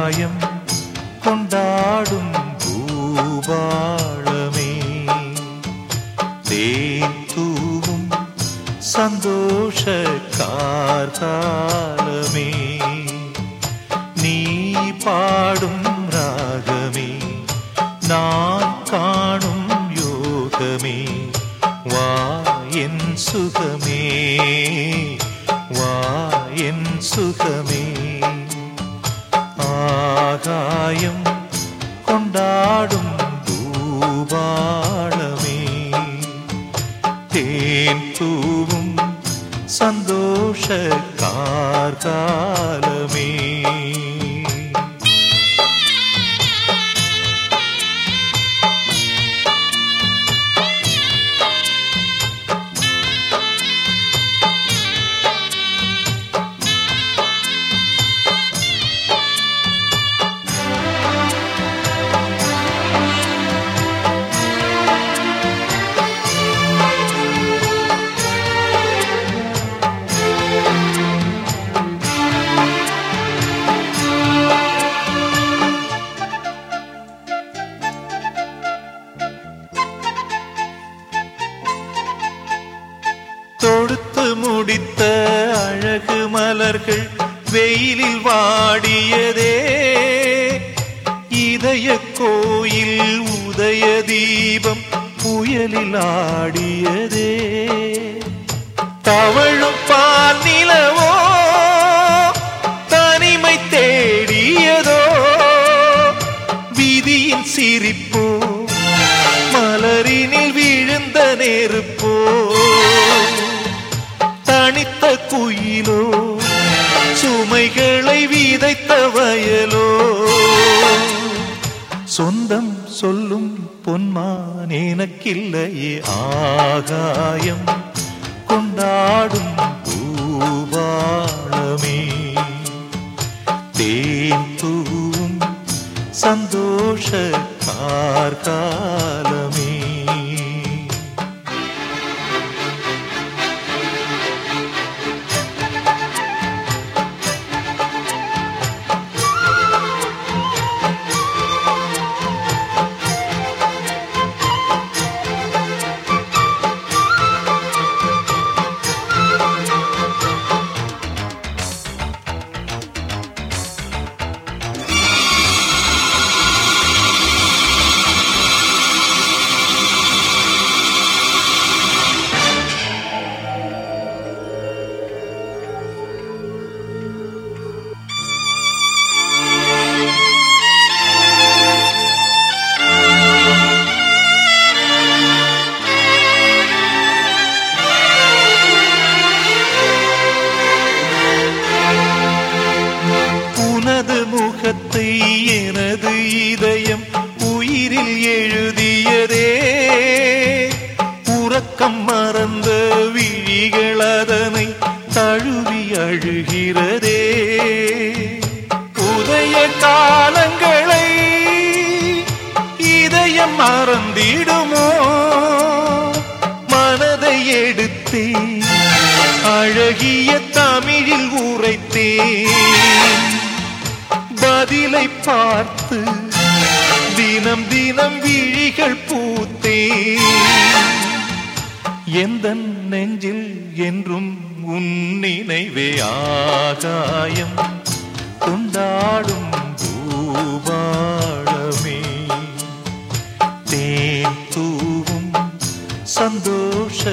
ஆகாயம் கொண்டாடும் பூபாளமே தேன் தூவும் சந்தோஷ கார்காலமே நீ பாடும் ராகமே நான் காணும் யோகமே வா என் சுகமே வா என் சுகமே ஆகாயம் கொண்டாடும் பூபாளமே தேன் தூவும் சந்தோஷ கார்காலமே தொடுத்து முடித்த அழகு மலர்கள் வெயிலில் வாடியதே இதய கோயில் உதய தீபம் புயலில் ஆடியதே தவழும் பால் நிலவோ தனிமை தேடியதோ விதியின் சிரிப்போ மலரினில் விழுந்த நெருப்போ தனித்த குயிலோ சுமைகளை விதைத்த வயலோ சொந்தம் சொல்லும் பொன்மான் எனக்கில்லையே ஆகாயம் கொண்டாடும் பூபாளமே தேன் தூவும் சந்தோஷ கார்காலமே உனது முகத்தை எனது இதயம் உயிரில் எழுதியதே உறக்கம் மறந்த விழிகள் அதனை தழுவி அழுகிறதே உதய காலங்களை இதயம் மறந்திடுமோ மனதை எடுத்தே அழகிய தமிழில் உரைத்தேன் பதிலை பார்த்து தினம் தினம் விழிகள் பூத்தேன் எந்த நெஞ்சில் என்றும் உன் நினைவே ஆகாயம் கொண்டாடும் பூபாளமே தேன் தூவும் சந்தோஷ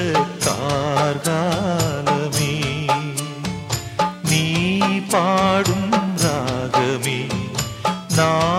கார்காலமே நீ பாடும் ராகமே நான்